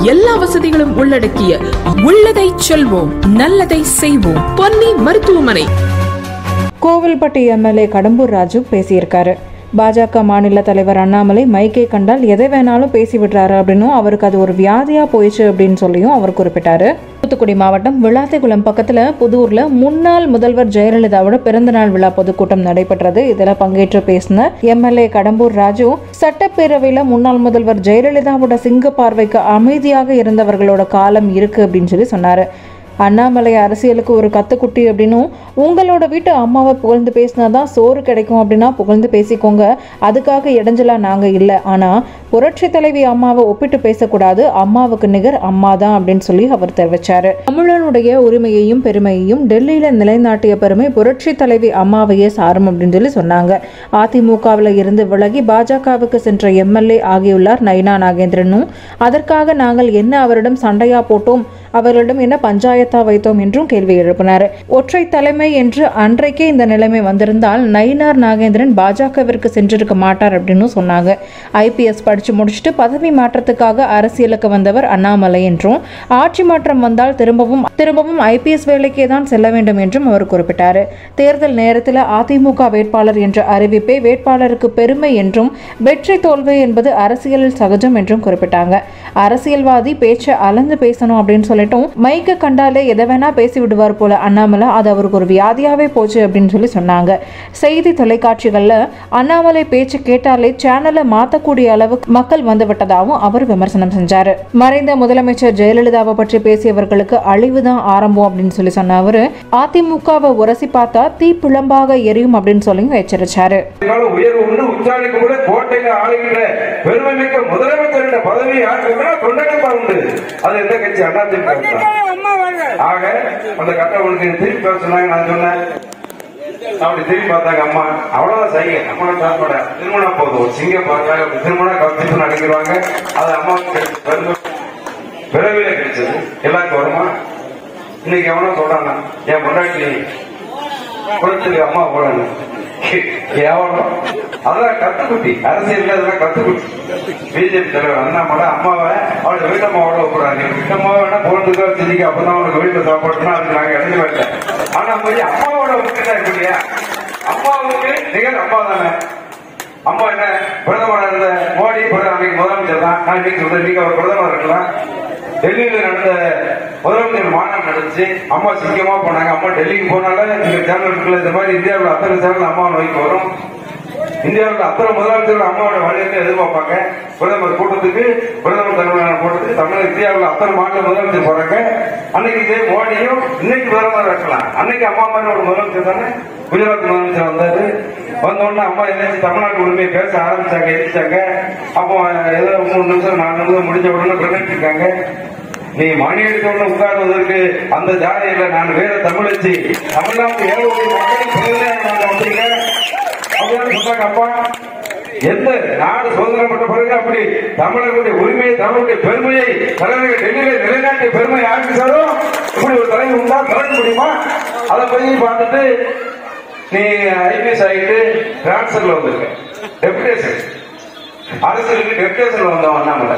எல்லா வசதிகளும் உள்ளடக்கிய உள்ளதை செல்வோம் நல்லதை செய்வோம் பொன்னி மருத்துவமனை கோவில்பட்டி எம்எல்ஏ கடம்பூர் ராஜு பேசியிருக்காரு பாஜக மாநில தலைவர் அண்ணாமலை மைக்கை கண்டால் எதை வேணாலும் பேசி விடுறாரு அப்படின்னும் அவருக்கு அது ஒரு வியாதியா போயிடுச்சு அப்படின்னு சொல்லியும் அவர் குறிப்பிட்டாரு தூத்துக்குடி மாவட்டம் விளாத்திக்குளம் பக்கத்துல புதூர்ல முன்னாள் முதல்வர் ஜெயலலிதாவோட பிறந்தநாள் விழா பொதுக்கூட்டம் நடைபெற்றது இதுல பங்கேற்று பேசின எம்எல்ஏ கடம்பூர் ராஜு சட்டப்பேரவையில முன்னாள் முதல்வர் ஜெயலலிதாவோட சிங்க பார்வைக்கு அமைதியாக இருந்தவர்களோட காலம் இருக்கு அப்படின்னு சொல்லி சொன்னாரு அண்ணாமலை அரசியலுக்கு ஒரு கத்துக்குட்டி அப்படின்னும் உங்களோட வீட்டு அம்மாவை புகழ்ந்து பேசினாதான் சோறு கிடைக்கும் அப்படின்னா புகழ்ந்து பேசிக்கோங்க அதுக்காக இடைஞ்சலா நாங்க இல்லை ஆனா புரட்சி தலைவி அம்மாவை ஒப்பிட்டு பேசக்கூடாது அம்மாவுக்கு நிகர் அம்மா தான் அப்படின்னு சொல்லி அவர் தெரிவிச்சாரு தமிழனுடைய உரிமையையும் பெருமையையும் டெல்லியில நிலைநாட்டிய பெருமை புரட்சி தலைவி அம்மாவையே சாரும் அப்படின்னு சொல்லி சொன்னாங்க அதிமுகவில் இருந்து விலகி பாஜகவுக்கு சென்ற எம்எல்ஏ ஆகியுள்ளார் நயினா நாகேந்திரனும் அதற்காக நாங்கள் என்ன அவரிடம் சண்டையா போட்டோம் அவர்களிடம் என்ன பஞ்சாயத்தா வைத்தோம் என்றும் கேள்வி எழுப்பினார் ஒற்றை தலைமை என்று அன்றைக்கே இந்த நிலைமை வந்திருந்தால் நயினார் நாகேந்திரன் பாஜகவிற்கு சென்றிருக்க மாட்டார் அப்படின்னு சொன்னாங்க ஐபிஎஸ் படிச்சு முடிச்சுட்டு பதவி மாற்றத்துக்காக அரசியலுக்கு வந்தவர் அண்ணாமலை என்றும் ஆட்சி மாற்றம் வந்தால் திரும்பவும் திரும்பவும் ஐபிஎஸ் வேலைக்கே தான் செல்ல வேண்டும் என்றும் அவர் குறிப்பிட்டார் தேர்தல் நேரத்தில் அதிமுக வேட்பாளர் என்ற அறிவிப்பே வேட்பாளருக்கு பெருமை என்றும் வெற்றி தோல்வி என்பது அரசியலில் சகஜம் என்றும் குறிப்பிட்டாங்க அரசியல்வாதி பேச்சை அளந்து பேசணும் அப்படின்னு சொல்லிட்டும் மைக்க கண்டாலே எதை வேணா பேசி விடுவார் போல அண்ணாமலை அது அவருக்கு ஒரு வியாதியாவே போச்சு அப்படின்னு சொல்லி சொன்னாங்க செய்தி தொலைக்காட்சிகள்ல அண்ணாமலை பேச்சு கேட்டாலே சேனலை மாத்தக்கூடிய அளவுக்கு மக்கள் வந்து விட்டதாகவும் அவர் விமர்சனம் செஞ்சாரு மறைந்த முதலமைச்சர் ஜெயலலிதாவை பற்றி பேசியவர்களுக்கு அழிவுதான் ஆரம்பம் அப்படின்னு சொல்லி சொன்ன அவரு அதிமுகவை உரசி பார்த்தா தீ பிளம்பாக எரியும் அப்படின்னு சொல்லியும் எச்சரிச்சாரு இதனால உயர்வு உண்டு உச்சாணிக்கு கூட கோட்டையில ஆளுகின்ற பெருமை மிக்க முதலமைச்சருடைய பதவி யாருக்குன்னா தொண்டனுப்பா உண்டு அது எந்த கட்சி அதிமுக ஆக அந்த கட்டவனுக்கு திருப்பி பேச சொன்னாங்க நான் சொன்னேன் அப்படி திரும்பி பார்த்தாங்க அம்மா அவ்வளவுதான் செய்ய அம்மா சாப்பிட திருமணம் போதும் ஒரு சிங்கம் பார்த்தாங்க அப்படி திருமணம் கவனிச்சு நடிக்கிறாங்க அது அம்மாவுக்கு பெருமை பிறவில கிடைச்சது எல்லாருக்கும் வருமா இன்னைக்கு எவனோ சொல்றாங்க என் பொண்டாட்டி குளத்துக்கு அம்மா போடணும் கேவலம் அதான் கத்துக்குட்டி அரசியல் அதெல்லாம் கத்துக்குட்டி பிஜேபி தலைவர் அண்ணாமலை அம்மாவை அவளோட வீட்டம்மாவோட ஒப்புறாங்க வீட்டம்மாவை வேணா போனதுக்கோ செஞ்சுக்க அப்பதான் அவனுக்கு வீட்டுல சாப்பாடுனா அதுக்கு நாங்க இறந்து வரல ஆனா போய் அம்மாவோட விட்டுட்டா இருக்கு இல்லையா அம்மாவுக்கு நிகழ் அம்மா தானே அம்மா என்ன பிரதமர் இருந்த மோடி பிரதமர் அன்னைக்கு முதலமைச்சர் தான் நான் இன்னைக்கு சொல்றேன் இன்னைக்கு அவர் பிரதமர் இருக்கலாம் டெல்லியில நடந்த முதலமைச்சர் மாநாடு நடந்துச்சு அம்மா சிங்கமா போனாங்க அம்மா டெல்லிக்கு போனால இந்த சேனல் இருக்குல்ல இந்த மாதிரி இந்தியாவில் அத்தனை சேனல் அம்மா நோய்க்கு வரும் இந்தியாவில் அத்தனை முதலமைச்சர்கள் அம்மாவோட வழியத்தை எதிர்பார்ப்பாங்க பிரதமர் கூட்டத்துக்கு பிரதமர் தலைமையான கூட்டத்துக்கு தமிழ் இந்தியாவில் அத்தனை மாநில முதலமைச்சர் போறாங்க அன்னைக்கு இதே மோடியும் இன்னைக்கு பிரதமர் இருக்கலாம் அன்னைக்கு அம்மா மாதிரி ஒரு முதலமைச்சர் தானே குஜராத் முதலமைச்சர் வந்தாரு வந்த உடனே அம்மா என்னாச்சு தமிழ்நாட்டு உரிமையை பேச ஆரம்பிச்சாங்க எழுதிச்சாங்க அப்போ ஏதோ மூணு நிமிஷம் நாலு நிமிஷம் முடிஞ்ச உடனே பிரகட் இருக்காங்க நீ மணி எடுத்தோன்னு உட்கார்வதற்கு அந்த ஜாதியில நான் வேற தமிழச்சி தமிழ்நாட்டு ஏழு கோடி மக்களின் பிரதிநிதியாக வந்தீங்க அப்படின்னு சொன்னாங்க அப்பா எந்த நாடு சுதந்திரம் பெற்ற பிறகு அப்படி தமிழர்களுடைய உரிமையை தமிழருடைய பெருமையை தலைவர்கள் டெல்லியில நிலைநாட்டிய பெருமை யாருக்கு சாரும் இப்படி ஒரு தலைவர் உண்டா திறக்க முடியுமா அதை போய் பார்த்துட்டு நீ ஐபிஎஸ் ஆகிட்டு டிரான்ஸ்ஃபர்ல வந்திருக்க டெபுடேஷன் அரசியலுக்கு டெபுடேஷன்ல வந்தவன் அண்ணாமலை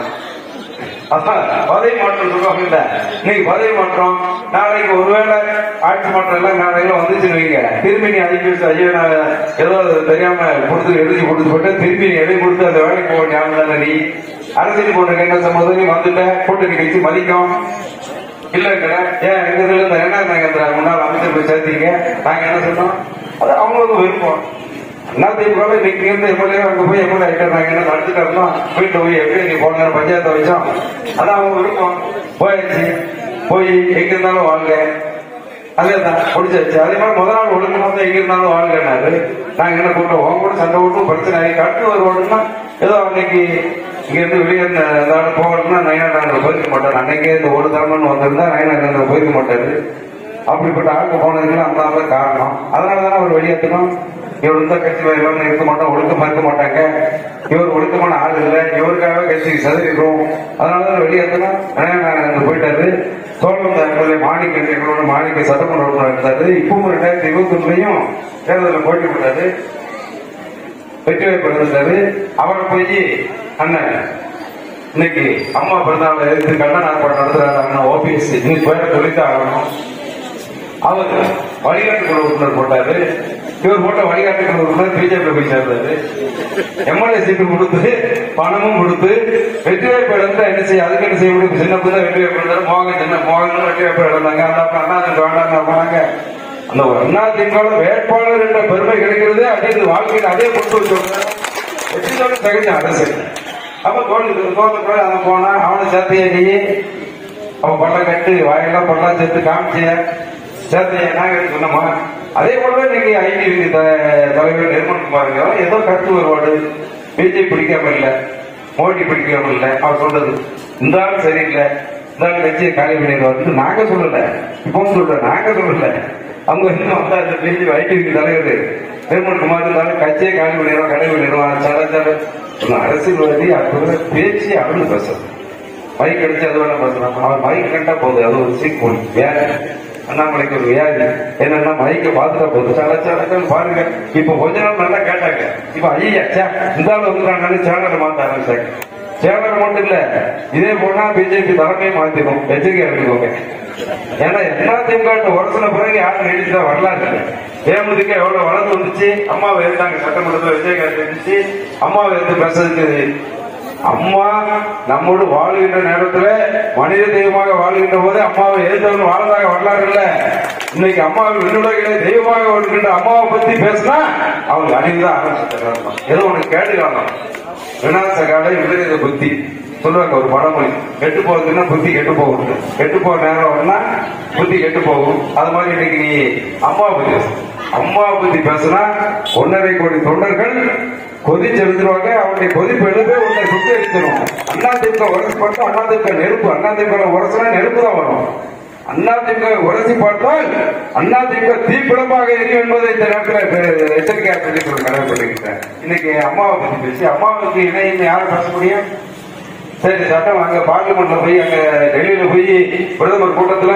அதான் பதவி மாற்றம் சொல்லுவாங்க இல்ல இன்னைக்கு பதவி மாற்றம் நாளைக்கு ஒருவேளை ஆட்சி மாற்றம் எல்லாம் நாளைக்கு வந்துச்சுன்னு வைங்க திரும்பி நீ ஐபிஎஸ் ஐயோ நான் ஏதோ தெரியாம கொடுத்து எழுதி கொடுத்து போட்டு திரும்பி நீ எழுதி கொடுத்து அந்த வேலைக்கு போக ஞாபகம் தானே நீ அரசியல் போன்ற என்ன சம்பந்தம் நீ வந்துட்ட கூட்டணி கட்சி மதிக்கும் இல்ல ஏன் எங்க இதுல இந்த என்ன நாங்க முன்னாள் அமைச்சர் போய் சேர்த்தீங்க நாங்க என்ன சொன்னோம் அது அவங்களுக்கு விருப்பம் அதிமுக இன்னைக்கு இருந்து எம்எல்ஏ அங்க போய் எம்எல்ஏ ஆகிட்டு நாங்க என்ன நடத்திட்டோம்னா வீட்டுல போய் எப்படி நீ போன பஞ்சாயத்தை வச்சோம் அதான் அவங்க விருப்பம் போயாச்சு போய் எங்க இருந்தாலும் வாழ்க அதேதான் முடிச்சாச்சு அதே மாதிரி முதல் நாள் ஒழுங்கு வந்து எங்க இருந்தாலும் வாழ்கனாரு நாங்க என்ன கூட்டம் உங்க கூட சண்டை விட்டு பிரச்சனை ஆகி அடுத்து ஒரு ஓடுனா ஏதோ அன்னைக்கு இங்க இருந்து வெளியே இருந்த ஏதாவது போகணும்னா நயனாண்டாங்க போயிருக்க மாட்டாரு அன்னைக்கே இந்த ஒரு தலைமன் வந்திருந்தா நயனாண்டாங்க போயிருக்க மாட்டாரு அப்படிப்பட்ட ஆளுக்கு போனதுக்கு அந்த ஆள் தான் காரணம் அதனால தானே அவர் வெளியேற்றணும் இவர் இந்த கட்சி இவங்க இருக்க மாட்டோம் ஒழுக்கமா இருக்க மாட்டாங்க இவர் ஒழுக்கமான ஆள் இல்லை இவருக்காகவே கட்சிக்கு சதவீதம் அதனாலதான் வெளியேற்றணும் நயனாண்டாங்க போயிட்டாரு தோழம் எம்எல்ஏ மாணிக்க எங்களோட மாணிக்க சட்டமன்ற உறுப்பினர் இருந்தாரு இப்பவும் ரெண்டாயிரத்தி இருபத்தி ஒன்றுலையும் தேர்தலில் போட்டி போட்டாரு வெற்றி வாய்ப்பு இருந்தாரு அவரை போய் அண்ணன் இன்னைக்கு அம்மா பிறந்தநாள் எடுத்து கண்ணன் ஆர்ப்பாட்டம் நடத்துறாரு அண்ணா ஓபிஎஸ் நீ பேரை சொல்லித்தான் ஆகணும் அவர் வழிகாட்டு குழு உறுப்பினர் போட்டாரு இவர் போட்ட வழிகாட்டு குழு உறுப்பினர் பிஜேபி போய் சேர்ந்தாரு எம்எல்ஏ சீட்டு கொடுத்து பணமும் கொடுத்து வெற்றி வாய்ப்பு இழந்தா என்ன செய்ய அதுக்கு என்ன செய்ய முடியும் சின்ன பிள்ளை வெற்றி வாய்ப்பு இழந்தாரு மோகன் சின்ன மோகன் வெற்றி வாய்ப்பு இழந்தாங்க அந்த அப்புறம் அண்ணா திமுக வேண்டாம் போனாங்க அந்த ஒரு அண்ணா திமுக வேட்பாளர் என்ற பெருமை கிடைக்கிறது அதே இது வாழ்க்கையில் அதே கொண்டு வச்சு வெற்றியோட தகுந்த அரசு அப்ப தோல்வி தோல்வி போய் அவன் போனா அவனை சேர்த்தைய நீ அவன் பள்ள கட்டு வாயெல்லாம் பள்ளம் சேர்த்து காமிச்சிய சேர்த்தைய நாங்க சொன்னோமா அதே போலதான் இன்னைக்கு ஐடி தலைவர் நிர்மல் குமாருங்க ஏதோ கருத்து வருவாடு பிஜேபி பிடிக்காம இல்ல மோடி பிடிக்காம இல்ல அவர் சொல்றது இந்த ஆள் சரியில்லை இந்த ஆள் கட்சியை காலி பண்ணிடுவார் நாங்க சொல்லல இப்போ சொல்ற நாங்க சொல்லல அவங்க இன்னும் வந்தா இந்த பிஜேபி ஐடி தலைவர் நிர்மல் குமார் இருந்தாலும் கட்சியை காலி பண்ணிடுவான் கடை பண்ணிடுவான் சட சட சொன்ன அரசியல்வாதி அப்படி பேச்சு அவனு பேசுறது மைக் அடிச்சு அது வேணா பேசலாம் அவன் மைக் கண்டா போகுது அது ஒரு சீக்குவல் வேற அண்ணாமலைக்கு ஒரு வியாதி என்னன்னா மைக்க பாத்துட்டா போகுது சட சடன்னு பாருங்க இப்ப கொஞ்ச நாள் நல்லா கேட்டாங்க இப்ப ஐயா சே இந்த ஆள் வந்துட்டாங்கன்னு சேனலை மாத்த ஆரம்பிச்சாங்க சேனல் மட்டும் இல்ல இதே போனா பிஜேபி தலைமையை மாத்திடும் எச்சரிக்கை எடுத்துக்கோங்க ஏன்னா எல்லா திமுக உரசன பிறகு யாரும் நீடிச்சா வரலாறு தேமுதிக எவ்வளவு வளர்ந்து வந்துச்சு அம்மாவை இருந்தாங்க சட்டமன்றத்தில் விஜயகாந்த் இருந்துச்சு அம்மாவை இருந்து பேசுறதுக்கு அம்மா நம்மோடு வாழுகின்ற நேரத்துல மனித தெய்வமாக வாழ்கின்ற போது அம்மாவை எழுந்தவன் வாழ்ந்தாக வரலாறு இல்ல இன்னைக்கு அம்மாவை விண்ணுலகிலே தெய்வமாக வாழ்கின்ற அம்மாவை பத்தி பேசினா அவங்க அறிவுதான் ஆரம்பிச்சு ஏதோ உனக்கு கேட்டு காணும் விநாச காலை விபரீத புத்தி சொல்லுவாங்க ஒரு பழமொழி கெட்டு போகுதுன்னா புத்தி கெட்டு போகும் கெட்டு போற நேரம் வரனா புத்தி கெட்டு போகும் அது மாதிரி இன்னைக்கு நீ அம்மா பத்தி பேசு. அம்மா பத்தி பேசுனா ஒன்னரை கோடி தொண்டர்கள் கொதிச்சு எழுந்துருவாங்க அவருடைய கொதிப்பு எழுப்பே உன்னை சுத்தி அடிச்சிடும் அண்ணா திமுக உரசி பார்த்தா அண்ணா திமுக நெருப்பு அண்ணா திமுக உரசினா நெருப்பு தான் வரும் அண்ணா திமுக உரசி பார்த்தால் அண்ணா திமுக தீப்பிடமாக எரியும் என்பதை இந்த நேரத்தில் எச்சரிக்கையாக சொல்லி கடமைப்பட்டிருக்கிறேன் இன்னைக்கு அம்மாவை பத்தி பேசி அம்மாவுக்கு இணையம் யாரும் பேச முடியும் சரி சட்டம் அங்க பார்லிமெண்ட்ல போய் அங்க டெல்லியில போய் பிரதமர் கூட்டத்துல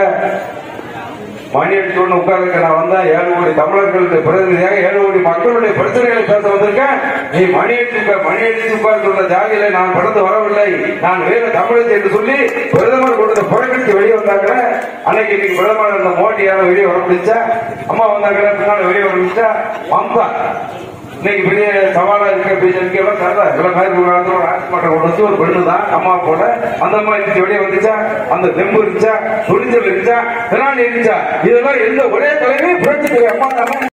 மணி அடிச்சு ஒண்ணு உட்கார்ந்து நான் வந்தா ஏழு கோடி தமிழர்களுடைய பிரதிநிதியாக ஏழு கோடி மக்களுடைய பிரச்சனைகளை பேச வந்திருக்கேன் நீ மணி அடிச்சு மணி அடிச்சு உட்கார்ந்து சொல்ற ஜாதியில நான் கடந்து வரவில்லை நான் வேறு தமிழச்சி என்று சொல்லி பிரதமர் கூட்டத்தை புறக்கணித்து வெளியே வந்தாங்க அன்னைக்கு இன்னைக்கு பிரதமர் இருந்த மோடி யாரும் வெளியே வர முடிச்சா அம்மா வந்தாங்க பின்னால வெளியே வர முடிச்சா மம்தா இன்னைக்கு பெரிய சவாலா இருக்க பிஜேபி எல்லாம் சரிதா இவ்வளவு மாதிரி ஒரு காலத்துல ஒரு ஆட்சி மாற்றம் கொண்டு வந்து ஒரு பெண்ணு தான் அம்மா போல அந்த அம்மா இருந்துச்சு வெளியே வந்துச்சா அந்த தெம்பு இருந்துச்சா துணிச்சல் இருந்துச்சா திராணி இருந்துச்சா இதெல்லாம் எந்த ஒரே தலைவி புரட்சி தலைவி அம்மா தான்